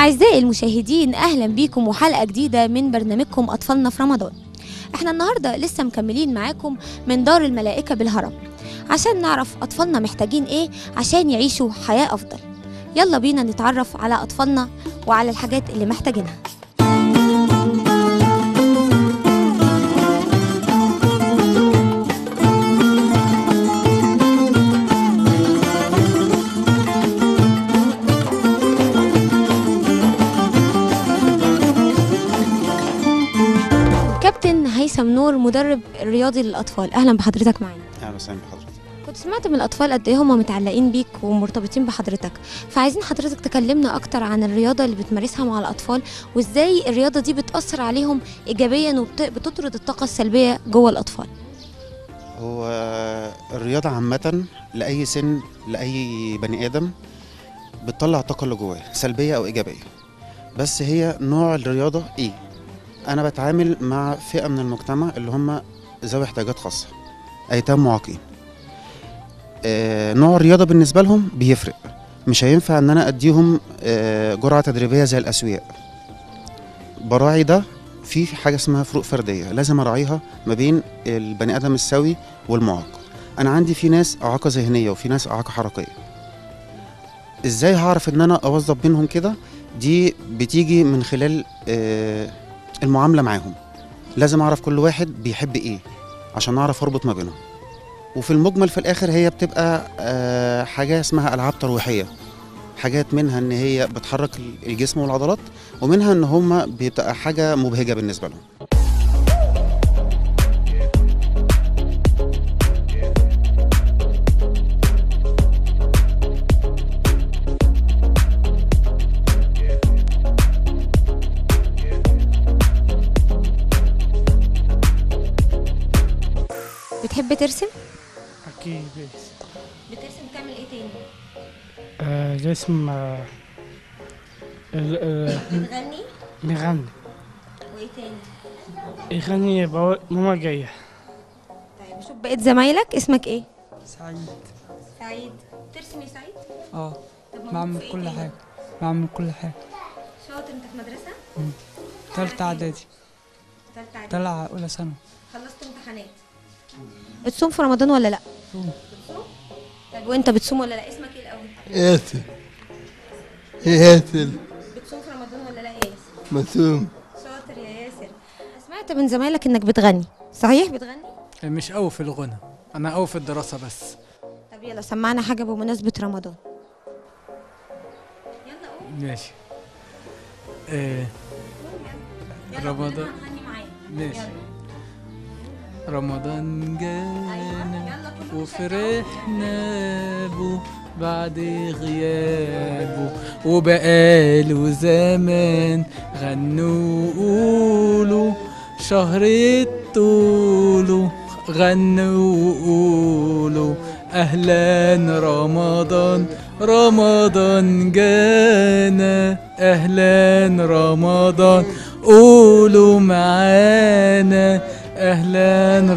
أعزائي المشاهدين أهلا بيكم وحلقة جديدة من برنامجكم أطفالنا في رمضان احنا النهاردة لسه مكملين معاكم من دار الملائكة بالهرم عشان نعرف أطفالنا محتاجين إيه عشان يعيشوا حياة أفضل يلا بينا نتعرف على أطفالنا وعلى الحاجات اللي محتاجينها كابتن هيثم نور مدرب رياضي للأطفال أهلا بحضرتك معانا اهلا وسهلا بحضرتك كنت سمعت من الأطفال قد إيه هم متعلقين بيك ومرتبطين بحضرتك فعايزين حضرتك تكلمنا أكتر عن الرياضة اللي بتمارسها مع الأطفال وإزاي الرياضة دي بتأثر عليهم إيجابيا وبتطرد الطاقة السلبية جوه الأطفال هو الرياضة عامة لأي سن لأي بني آدم بتطلع الطاقة اللي جواه سلبية أو إيجابية بس هي نوع الرياضة إيه؟ أنا بتعامل مع فئة من المجتمع اللي هم ذوي احتياجات خاصة أيتام معاقين آه، نوع الرياضة بالنسبة لهم بيفرق مش هينفع إن أنا أديهم آه، جرعة تدريبية زي الأسوياء براعي ده في حاجة اسمها فروق فردية لازم أراعيها ما بين البني آدم السوي والمعاق أنا عندي في ناس إعاقة ذهنية وفي ناس إعاقة حركية إزاي هعرف إن أنا أوظف بينهم كده دي بتيجي من خلال آه، المعاملة معاهم لازم أعرف كل واحد بيحب إيه عشان أعرف أربط ما بينهم وفي المجمل في الآخر هي بتبقى آه، حاجة اسمها ألعاب ترويحية حاجات منها ان هي بتحرك الجسم والعضلات ومنها ان هما بتبقى حاجه مبهجه بالنسبه لهم بتحب ترسم؟ أكيد بس بترسم تعمل إيه تاني؟ آه جسم آه ال- آه، بتغني بيغني وإيه تاني؟ يغني بقول ماما جاية طيب شوف بقيت زمايلك اسمك إيه؟ سعيد سعيد ترسم يا سعيد؟ اه طب موجود بعمل في إيه كل تاني؟ حاجة بعمل كل حاجة شاطر أنت في مدرسة؟ تالتة إعدادي تالتة إعدادي طلع أولى ثانوي خلصت امتحانات بتصوم في رمضان ولا لا؟ صوم. بتصوم؟ طب وانت بتصوم ولا لا؟ اسمك ايه الاول؟ ياسر ياسر بتصوم في رمضان ولا لا يا ياسر؟ مسوم شاطر يا ياسر سمعت من زمايلك انك بتغني صحيح بتغني؟ مش قوي في الغنى انا قوي في الدراسه بس طب يلا سمعنا حاجة بمناسبة رمضان يلا قول ماشي آه يلا رمضان. كلنا هنغني معاك ماشي يلا. رمضان جانا يلا كله وفرحنا بو بعد غيابه وبقاله زمان غنوا وقولوا شهر الطول غنوا وقولوا اهلا رمضان رمضان جانا اهلا رمضان قولوا معانا اهلا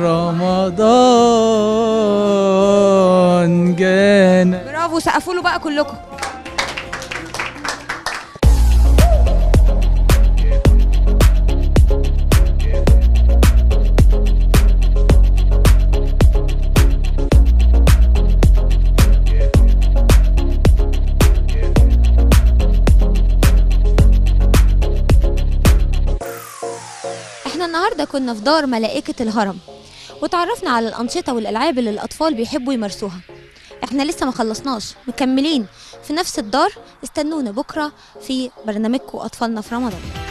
رمضان جانا برافو سقفوا له بقى كلكم احنا النهارده كنا في دار ملائكة الهرم وتعرفنا على الأنشطة والألعاب اللي الأطفال بيحبوا يمارسوها احنا لسه ما خلصناش مكملين في نفس الدار استنونا بكرة في برنامجكم أطفالنا في رمضان